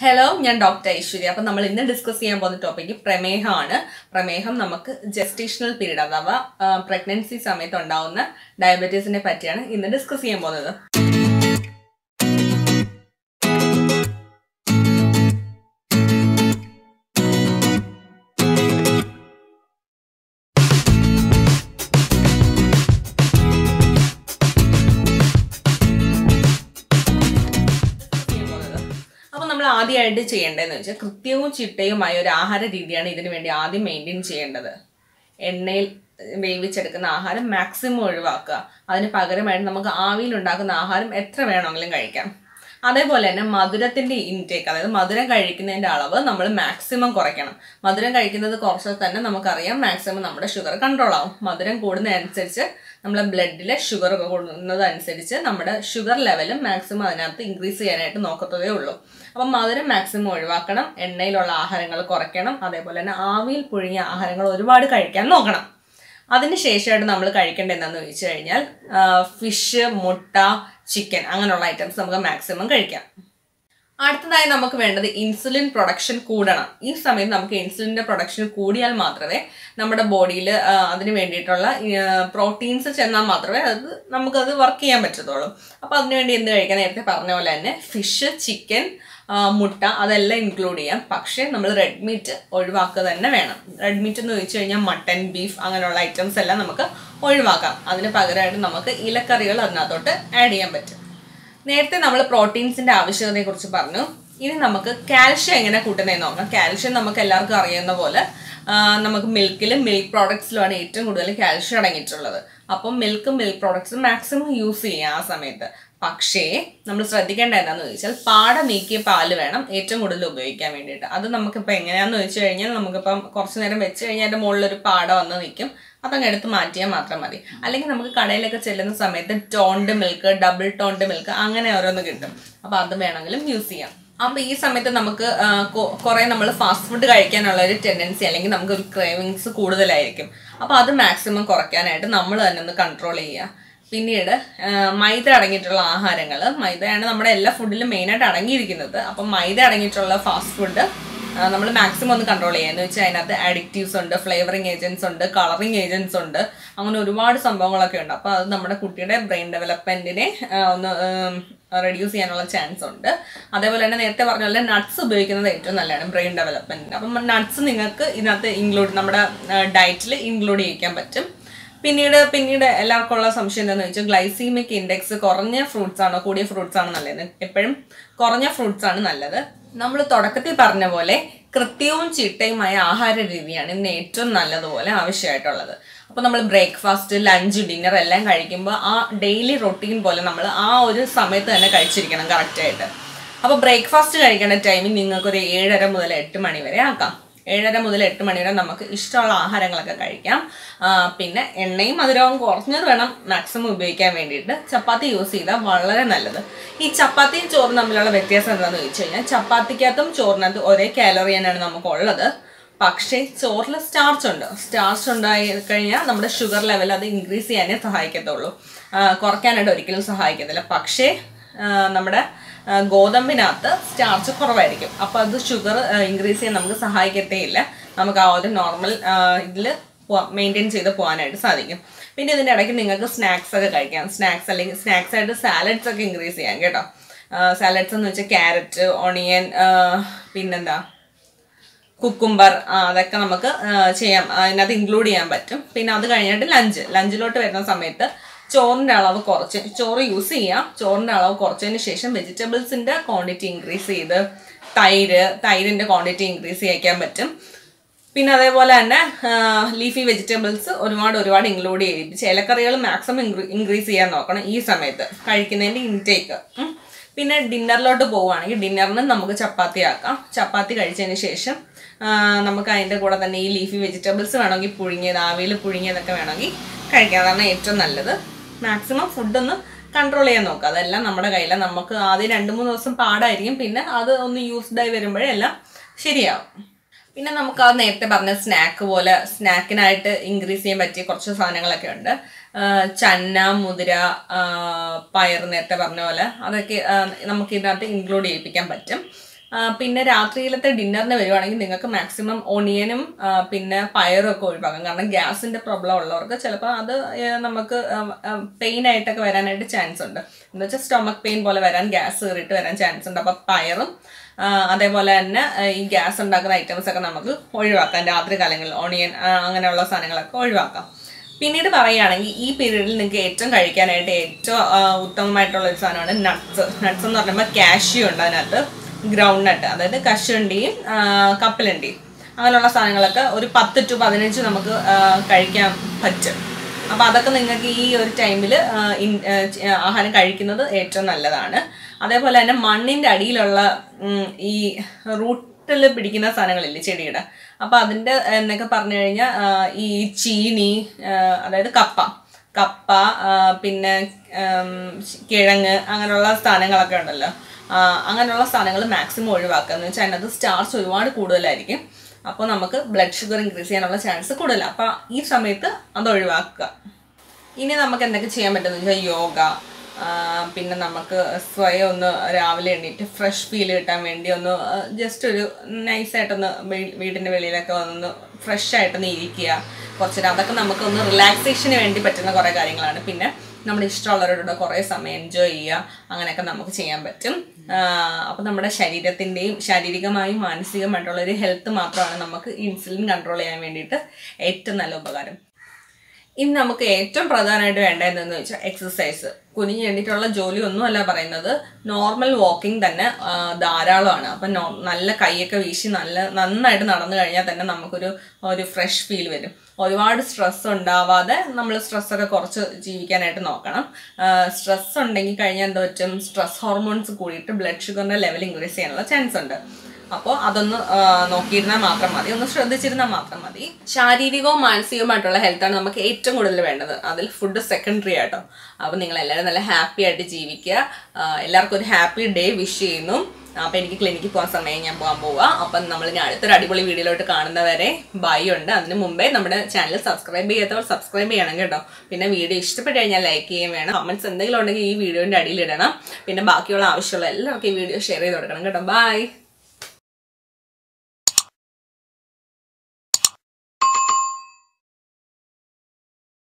hello ഞാൻ doctor Aishwarya അപ്പം നമ്മൾ ഇന്ന് ഡിസ്കസ് ചെയ്യാൻ പോകുന്ന ടോപ്പിക്ക് പ്രമേഹമാണ് പ്രമേഹം നമുക്ക് ജസ്റ്റേഷണൽ പീരീഡ് അഥവാ പ്രഗ്നൻസി സമയത്ത് ഉണ്ടാവുന്ന ഡയബറ്റീസിനെ പറ്റിയാണ് ഇന്ന് ഡിസ്കസ് ചെയ്യാൻ പോകുന്നത് അപ്പോൾ നമ്മൾ ആദ്യമായിട്ട് ചെയ്യേണ്ടതെന്ന് വെച്ചാൽ കൃത്യവും ചിട്ടയുമായ ഒരു ആഹാര രീതിയാണ് ഇതിനു വേണ്ടി ആദ്യം മെയിൻറ്റെയിൻ ചെയ്യേണ്ടത് എണ്ണയിൽ വേവിച്ചെടുക്കുന്ന ആഹാരം മാക്സിമം ഒഴിവാക്കുക അതിന് പകരമായിട്ട് നമുക്ക് ആവിയിൽ ഉണ്ടാക്കുന്ന ആഹാരം എത്ര വേണമെങ്കിലും കഴിക്കാം അതേപോലെ തന്നെ മധുരത്തിന്റെ ഇൻടേക്ക് അതായത് മധുരം കഴിക്കുന്നതിന്റെ അളവ് നമ്മൾ മാക്സിമം കുറയ്ക്കണം മധുരം കഴിക്കുന്നത് കുറച്ചാൽ തന്നെ നമുക്കറിയാം മാക്സിമം നമ്മുടെ ഷുഗർ കൺട്രോൾ ആവും മധുരം കൂടുന്നതനുസരിച്ച് നമ്മളെ ബ്ലഡിലെ ഷുഗർ കൂടുന്നതനുസരിച്ച് നമ്മുടെ ഷുഗർ ലെവലും മാക്സിമം അതിനകത്ത് ഇൻക്രീസ് ചെയ്യാനായിട്ട് നോക്കത്തതേ ഉള്ളൂ അപ്പം മധുരം മാക്സിമം ഒഴിവാക്കണം എണ്ണയിലുള്ള ആഹാരങ്ങൾ കുറയ്ക്കണം അതേപോലെ തന്നെ ആവിയിൽ പുഴുങ്ങിയ ആഹാരങ്ങൾ ഒരുപാട് കഴിക്കാൻ നോക്കണം അതിന് ശേഷമായിട്ട് നമ്മൾ കഴിക്കേണ്ടത് എന്താണെന്ന് ചോദിച്ചു കഴിഞ്ഞാൽ ഫിഷ് മുട്ട ചിക്കൻ അങ്ങനെയുള്ള ഐറ്റംസ് നമുക്ക് മാക്സിമം കഴിക്കാം അടുത്തതായി നമുക്ക് വേണ്ടത് ഇൻസുലിൻ പ്രൊഡക്ഷൻ കൂടണം ഈ സമയത്ത് നമുക്ക് ഇൻസുലിൻ്റെ പ്രൊഡക്ഷൻ കൂടിയാൽ മാത്രമേ നമ്മുടെ ബോഡിയിൽ അതിന് വേണ്ടിയിട്ടുള്ള പ്രോട്ടീൻസ് ചെന്നാൽ മാത്രമേ അത് നമുക്കത് വർക്ക് ചെയ്യാൻ പറ്റത്തുള്ളൂ അപ്പോൾ അതിനുവേണ്ടി എന്ത് കഴിക്കാൻ നേരത്തെ പറഞ്ഞ പോലെ തന്നെ ഫിഷ് ചിക്കൻ മുട്ട അതെല്ലാം ഇൻക്ലൂഡ് ചെയ്യാം പക്ഷേ നമ്മൾ റെഡ് മീറ്റ് ഒഴിവാക്കുക തന്നെ വേണം റെഡ് മീറ്റ് എന്ന് ചോദിച്ചു കഴിഞ്ഞാൽ മട്ടൻ ബീഫ് അങ്ങനെയുള്ള ഐറ്റംസ് എല്ലാം നമുക്ക് ഒഴിവാക്കാം അതിന് പകരമായിട്ട് നമുക്ക് ഇലക്കറികൾ അതിനകത്തോട്ട് ആഡ് ചെയ്യാൻ പറ്റും നേരത്തെ നമ്മൾ പ്രോട്ടീൻസിന്റെ ആവശ്യകതയെ കുറിച്ച് പറഞ്ഞു ഇനി നമുക്ക് കാൽഷ്യം എങ്ങനെ കൂട്ടുന്നതെന്ന് നോക്കാം കാൽഷ്യം നമുക്ക് എല്ലാവർക്കും അറിയുന്ന പോലെ നമുക്ക് മിൽക്കിലും മിൽക്ക് പ്രോഡക്ട്സിലുമാണ് ഏറ്റവും കൂടുതൽ കാൽഷ്യം അടങ്ങിയിട്ടുള്ളത് അപ്പം മിൽക്കും മിൽക്ക് പ്രോഡക്ട്സും മാക്സിമം യൂസ് ചെയ്യാം ആ സമയത്ത് പക്ഷേ നമ്മൾ ശ്രദ്ധിക്കേണ്ട എന്താണെന്ന് ചോദിച്ചാൽ പാട നീക്കിയ പാല് വേണം ഏറ്റവും കൂടുതൽ ഉപയോഗിക്കാൻ വേണ്ടിയിട്ട് അത് നമുക്കിപ്പോൾ എങ്ങനെയാണെന്ന് ചോദിച്ചു കഴിഞ്ഞാൽ നമുക്കിപ്പം കുറച്ച് നേരം വെച്ച് കഴിഞ്ഞാൽ അതിൻ്റെ മുകളിലൊരു പാട വന്ന് നിൽക്കും അതങ്ങ് എടുത്ത് മാറ്റിയാൽ മാത്രം മതി അല്ലെങ്കിൽ നമുക്ക് കടയിലൊക്കെ ചെല്ലുന്ന സമയത്ത് toned milk double toned milk അങ്ങനെ ഓരോന്ന് കിട്ടും അപ്പോൾ അത് വേണമെങ്കിലും യൂസ് ചെയ്യാം അപ്പോൾ ഈ സമയത്ത് നമുക്ക് കുറേ നമ്മൾ ഫാസ്റ്റ് ഫുഡ് കഴിക്കാനുള്ള ഒരു ടെൻഡൻസി അല്ലെങ്കിൽ നമുക്ക് ഒരു ക്രേവിങ്സ് കൂടുതലായിരിക്കും അപ്പോൾ അത് മാക്സിമം കുറയ്ക്കാനായിട്ട് നമ്മൾ തന്നെ ഒന്ന് കൺട്രോൾ ചെയ്യുക പിന്നീട് മൈദ അടങ്ങിയിട്ടുള്ള ആഹാരങ്ങൾ മൈദയാണ് നമ്മുടെ എല്ലാ ഫുഡിലും മെയിനായിട്ട് അടങ്ങിയിരിക്കുന്നത് അപ്പം മൈദ അടങ്ങിയിട്ടുള്ള ഫാസ്റ്റ് ഫുഡ് നമ്മൾ മാക്സിമം ഒന്ന് കൺട്രോൾ ചെയ്യുക എന്ന് വെച്ചാൽ അതിനകത്ത് അഡിക്റ്റീവ്സ് ഉണ്ട് ഫ്ലേവറിങ് ഏജൻസ് ഉണ്ട് കളറിങ് ഏജൻസ് ഉണ്ട് അങ്ങനെ ഒരുപാട് സംഭവങ്ങളൊക്കെ ഉണ്ട് അപ്പോൾ അത് നമ്മുടെ കുട്ടിയുടെ ബ്രെയിൻ ഡെവലപ്മെൻറ്റിനെ ഒന്ന് റെഡ്യൂസ് ചെയ്യാനുള്ള ചാൻസ് ഉണ്ട് അതേപോലെ തന്നെ നേരത്തെ പറഞ്ഞ പോലെ നട്ട്സ് ഉപയോഗിക്കുന്നത് ഏറ്റവും നല്ലതാണ് ബ്രെയിൻ ഡെവലപ്മെൻറ്റിന് അപ്പം നട്ട്സ് നിങ്ങൾക്ക് ഇതിനകത്ത് ഇൻക്ലൂഡ് നമ്മുടെ ഡയറ്റിൽ ഇൻക്ലൂഡ് ചെയ്യിക്കാൻ പറ്റും പിന്നീട് പിന്നീട് എല്ലാവർക്കും ഉള്ള സംശയം എന്താണെന്ന് വെച്ചാൽ ഗ്ലൈസീമിക് ഇൻഡെക്സ് കുറഞ്ഞ ഫ്രൂട്ട്സ് ആണോ കൂടിയ ഫ്രൂട്ട്സ് ആണോ നല്ലത് എപ്പോഴും കുറഞ്ഞ ഫ്രൂട്ട്സ് ആണ് നല്ലത് നമ്മൾ തുടക്കത്തിൽ പറഞ്ഞ പോലെ കൃത്യവും ചിട്ടയുമായ ആഹാര രീതിയാണ് ഇന്ന് ഏറ്റവും നല്ലതുപോലെ ആവശ്യമായിട്ടുള്ളത് അപ്പോൾ നമ്മൾ ബ്രേക്ക്ഫാസ്റ്റ് ലഞ്ച് ഡിന്നർ എല്ലാം കഴിക്കുമ്പോൾ ആ ഡെയിലി റൊട്ടീൻ പോലെ നമ്മൾ ആ ഒരു സമയത്ത് തന്നെ കഴിച്ചിരിക്കണം കറക്റ്റായിട്ട് അപ്പോൾ ബ്രേക്ക്ഫാസ്റ്റ് കഴിക്കേണ്ട ടൈമിൽ നിങ്ങൾക്കൊരു ഏഴര മുതൽ എട്ട് മണി വരെ ആക്കാം ഏഴര മുതൽ എട്ട് മണി വരെ നമുക്ക് ഇഷ്ടമുള്ള ആഹാരങ്ങളൊക്കെ കഴിക്കാം പിന്നെ എണ്ണയും മധുരവും കുറഞ്ഞത് വേണം മാക്സിമം ഉപയോഗിക്കാൻ വേണ്ടിയിട്ട് ചപ്പാത്തി യൂസ് ചെയ്താൽ വളരെ നല്ലത് ഈ ചപ്പാത്തിയും ചോറും തമ്മിലുള്ള വ്യത്യാസം എന്താണെന്ന് ചോദിച്ചു കഴിഞ്ഞാൽ ചപ്പാത്തിക്കകത്തും ചോറിനകത്തും ഒരേ കാലറി തന്നെയാണ് നമുക്കുള്ളത് പക്ഷേ ചോറിൽ സ്റ്റാർച്ച് ഉണ്ട് സ്റ്റാർച്ച് ഉണ്ടായി കഴിഞ്ഞാൽ നമ്മുടെ ഷുഗർ ലെവൽ അത് ഇൻക്രീസ് ചെയ്യാനേ സഹായിക്കത്തുള്ളൂ കുറയ്ക്കാനായിട്ട് ഒരിക്കലും സഹായിക്കത്തില്ല പക്ഷേ നമ്മുടെ ഗോതമ്പിനകത്ത് സ്റ്റാർച്ച് കുറവായിരിക്കും അപ്പോൾ അത് ഷുഗർ ഇൻക്രീസ് ചെയ്യാൻ നമുക്ക് സഹായിക്കത്തേ ഇല്ല നമുക്ക് ആ ഒരു നോർമൽ ഇതിൽ മെയിൻറ്റെയിൻ ചെയ്ത് പോകാനായിട്ട് സാധിക്കും പിന്നെ ഇതിൻ്റെ ഇടയ്ക്ക് നിങ്ങൾക്ക് സ്നാക്സ് ഒക്കെ കഴിക്കാം സ്നാക്സ് അല്ലെങ്കിൽ സ്നാക്സ് ആയിട്ട് സാലഡ്സ് ഒക്കെ ഇൻക്രീസ് ചെയ്യാം കേട്ടോ സാലഡ്സ് എന്ന് വെച്ചാൽ ക്യാരറ്റ് ഓണിയൻ പിന്നെന്താ കുക്കുംബർ അതൊക്കെ നമുക്ക് ചെയ്യാം അതിനകത്ത് ഇൻക്ലൂഡ് ചെയ്യാൻ പറ്റും പിന്നെ അത് കഴിഞ്ഞിട്ട് ലഞ്ച് ലഞ്ചിലോട്ട് വരുന്ന സമയത്ത് ചോറിൻ്റെ അളവ് കുറച്ച് ചോറ് യൂസ് ചെയ്യാം ചോറിൻ്റെ അളവ് കുറച്ചതിന് ശേഷം വെജിറ്റബിൾസിൻ്റെ ക്വാണ്ടിറ്റി ഇൻക്രീസ് ചെയ്ത് തൈര് തൈരിൻ്റെ ക്വാണ്ടിറ്റി ഇൻക്രീസ് ചെയ്യിക്കാൻ പറ്റും പിന്നെ അതേപോലെ തന്നെ ലീഫി വെജിറ്റബിൾസ് ഒരുപാട് ഒരുപാട് ഇൻക്ലൂഡ് ചെയ്യിപ്പിച്ച് ഇലക്കറികൾ മാക്സിമം ഇൻക്രീസ് ചെയ്യാൻ നോക്കണം ഈ സമയത്ത് കഴിക്കുന്നതിൻ്റെ ഇൻടേക്ക് പിന്നെ ഡിന്നറിലോട്ട് പോവുകയാണെങ്കിൽ ഡിന്നറിന് നമുക്ക് ചപ്പാത്തി ആക്കാം ചപ്പാത്തി കഴിച്ചതിന് ശേഷം നമുക്ക് അതിൻ്റെ കൂടെ തന്നെ ഈ ലീഫി വെജിറ്റബിൾസ് വേണമെങ്കിൽ പുഴുങ്ങിയത് ആവിയിൽ പുഴുങ്ങിയതൊക്കെ വേണമെങ്കിൽ കഴിക്കാം അതാണ് ഏറ്റവും നല്ലത് മാക്സിമം ഫുഡൊന്ന് കൺട്രോൾ ചെയ്യാൻ നോക്കുക അതെല്ലാം നമ്മുടെ കയ്യിലാണ് നമുക്ക് ആദ്യം രണ്ട് മൂന്ന് ദിവസം പാടായിരിക്കും പിന്നെ അത് ഒന്ന് യൂസ്ഡ് ആയി വരുമ്പോഴേ എല്ലാം ശരിയാവും പിന്നെ നമുക്ക് ആ നേരത്തെ പറഞ്ഞ സ്നാക്ക് പോലെ സ്നാക്കിനായിട്ട് ഇൻക്രീസ് ചെയ്യാൻ പറ്റിയ കുറച്ച് സാധനങ്ങളൊക്കെ ഉണ്ട് ചന്ന മുതിര പയർ നേരത്തെ പറഞ്ഞ പോലെ അതൊക്കെ നമുക്ക് ഇതിനകത്ത് ഇൻക്ലൂഡ് ചെയ്യിപ്പിക്കാൻ പറ്റും ആ, പിന്നെ രാത്രിയിലത്തെ ഡിന്നറിന് വരുവാണെങ്കിൽ നിങ്ങൾക്ക് മാക്സിമം ഒണിയനും ആ, പിന്നെ പയറും ഒക്കെ ഒഴിവാക്കാം കാരണം ഗ്യാസിന്റെ പ്രോബ്ലം ഉള്ളവർക്ക് ചിലപ്പോൾ അത് ഏ, നമുക്ക് പെയിൻ ആയിട്ടൊക്കെ വരാനായിട്ട് ചാൻസ് ഉണ്ട് എന്ന് വെച്ചാൽ സ്റ്റൊമക് പെയിൻ പോലെ വരാൻ ഗ്യാസ് കയറിയിട്ട് വരാൻ ചാൻസ് ഉണ്ട് അപ്പോൾ പയറും ആ, അതേപോലെ തന്നെ ആ, ഈ ഗ്യാസ് ഉണ്ടാക്കുന്ന ഐറ്റംസ് ഒക്കെ നമുക്ക് ഒഴിവാക്കാം രാത്രി കാലങ്ങളിൽ ഓണിയൻ ആ, അങ്ങനെയുള്ള സാധനങ്ങളൊക്കെ ഒഴിവാക്കാം പിന്നീട് പറയുകയാണെങ്കിൽ ഈ പീരീഡിൽ നിങ്ങൾക്ക് ഏറ്റവും കഴിക്കാനായിട്ട് ഏറ്റവും ആ, ഉത്തമമായിട്ടുള്ള ഒരു സാധനമാണ് നട്ട്സ് നട്ട്സ് എന്ന് പറയുമ്പോൾ കാഷ്യൂ ഉണ്ട് അതിനകത്ത് ഗ്രൗണ്ട് നട്ട് അതായത് കശുവണ്ടിയും ആ, കപ്പലണ്ടിയും അങ്ങനെയുള്ള സാധനങ്ങളൊക്കെ ഒരു പത്ത് ടു പതിനഞ്ച് നമുക്ക് ആ, കഴിക്കാൻ പറ്റും അപ്പോൾ അതൊക്കെ നിങ്ങൾക്ക് ഈ ഒരു ടൈമിൽ ആഹാരം കഴിക്കുന്നത് ഏറ്റവും നല്ലതാണ് അതേപോലെ തന്നെ മണ്ണിൻ്റെ അടിയിലുള്ള ഉം, ഈ റൂട്ടിൽ പിടിക്കുന്ന സാധനങ്ങളില്ലേ ചെടിയുടെ അപ്പോൾ അതിൻ്റെ എന്നൊക്കെ പറഞ്ഞു കഴിഞ്ഞാൽ ഈ ചീനി ആ, അതായത് കപ്പ കപ്പ ആ, പിന്നെ ഉം, കിഴങ്ങ് അങ്ങനെയുള്ള സാധനങ്ങളൊക്കെ ഉണ്ടല്ലോ ആ, അങ്ങനെയുള്ള സാധനങ്ങൾ മാക്സിമം ഒഴിവാക്കുക എന്ന് വെച്ചാൽ അതിനകത്ത് സ്റ്റാർച്ച് ഒരുപാട് കൂടുതലായിരിക്കും അപ്പോൾ നമുക്ക് ബ്ലഡ് ഷുഗർ ഇൻക്രീസ് ചെയ്യാനുള്ള ചാൻസ് കൂടുതലാണ് അപ്പോൾ ഈ സമയത്ത് അത് ഒഴിവാക്കുക ഇനി നമുക്ക് എന്തൊക്കെ ചെയ്യാൻ പറ്റുമെന്ന് വെച്ചാൽ യോഗ ആ, പിന്നെ നമുക്ക് സ്വയം ഒന്ന് രാവിലെ എണീറ്റ് ഫ്രഷ് ഫീൽ കിട്ടാൻ വേണ്ടി ഒന്ന് ജസ്റ്റ് ഒരു നൈസായിട്ടൊന്ന് വീടിൻ്റെ വെളിയിലൊക്കെ വന്നൊന്ന് ഫ്രഷ് ആയിട്ടൊന്ന് ഇരിക്കുക കുറച്ച് നേരം അതൊക്കെ നമുക്കൊന്ന് റിലാക്സേഷന് വേണ്ടി പറ്റുന്ന കുറേ കാര്യങ്ങളാണ് പിന്നെ നമ്മുടെ ഇഷ്ടമുള്ളവരോട് കുറേ സമയം എൻജോയ് ചെയ്യുക അങ്ങനെയൊക്കെ നമുക്ക് ചെയ്യാൻ പറ്റും അപ്പോൾ നമ്മുടെ ശരീരത്തിൻ്റെയും ശാരീരികമായും മാനസികമായിട്ടുള്ള ഒരു ഹെൽത്ത് മാത്രമാണ് നമുക്ക് ഇൻസുലിൻ കൺട്രോൾ ചെയ്യാൻ വേണ്ടിയിട്ട് ഏറ്റവും നല്ല ഉപകാരം ഇനി നമുക്ക് ഏറ്റവും പ്രധാനമായിട്ട് വേണ്ടതെന്ന് വെച്ചാൽ എക്സസൈസ് കുനിഞ്ഞ് എണ്ണിട്ടുള്ള ജോലി ഒന്നുമല്ല പറയുന്നത് നോർമൽ വാക്കിംഗ് തന്നെ ആ, ധാരാളമാണ് അപ്പം നോ നല്ല കൈയൊക്കെ വീശി നല്ല നന്നായിട്ട് നടന്നു കഴിഞ്ഞാൽ തന്നെ നമുക്കൊരു ഒരു ഫ്രഷ് ഫീൽ വരും ഒരുപാട് സ്ട്രെസ് ഉണ്ടാവാതെ നമ്മൾ സ്ട്രെസ്സൊക്കെ കുറച്ച് ജീവിക്കാനായിട്ട് നോക്കണം സ്ട്രെസ് ഉണ്ടെങ്കിൽ കഴിഞ്ഞാൽ എന്താ പറ്റും സ്ട്രെസ് ഹോർമോൺസ് കൂടിയിട്ട് ബ്ലഡ് ഷുഗറിൻ്റെ ലെവൽ ഇൻക്രീസ് ചെയ്യാനുള്ള ചാൻസ് ഉണ്ട് അപ്പോൾ അതൊന്ന് ആ, നോക്കിയിരുന്നാൽ മാത്രം മതി ഒന്ന് ശ്രദ്ധിച്ചിരുന്നാൽ മാത്രം മതി ശാരീരികവും മാനസികവുമായിട്ടുള്ള ഹെൽത്താണ് നമുക്ക് ഏറ്റവും കൂടുതൽ വേണ്ടത് അതിൽ ഫുഡ് സെക്കൻഡറി ആട്ടോ അപ്പോൾ നിങ്ങൾ എല്ലാവരും നല്ല ഹാപ്പി ആയിട്ട് ജീവിക്കുക ആ, എല്ലാവർക്കും ഒരു ഹാപ്പി ഡേ വിഷ് ചെയ്യുന്നു അപ്പോൾ എനിക്ക് ക്ലിനിക്കിൽ പോകാൻ സമയം ഞാൻ പോകാൻ പോവുക അപ്പം നമ്മൾ ഇനി അടുത്തൊരു അടിപൊളി വീഡിയോയിലോട്ട് കാണുന്നവരെ ബൈ ഉണ്ട് അതിന് മുമ്പേ നമ്മുടെ ചാനൽ സബ്സ്ക്രൈബ് ചെയ്യാത്തവർ സബ്സ്ക്രൈബ് ചെയ്യണം കേട്ടോ പിന്നെ വീഡിയോ ഇഷ്ടപ്പെട്ട് കഴിഞ്ഞാൽ ലൈക്ക് ചെയ്യുകയും വേണം കമൻറ്റ്സ് എന്തെങ്കിലും ഉണ്ടെങ്കിൽ ഈ വീഡിയോൻ്റെ അടിയിൽ ഇടണം പിന്നെ ബാക്കിയുള്ള ആവശ്യമുള്ള എല്ലാവർക്കും ഈ വീഡിയോ ഷെയർ ചെയ്ത് കൊടുക്കണം കേട്ടോ ബൈ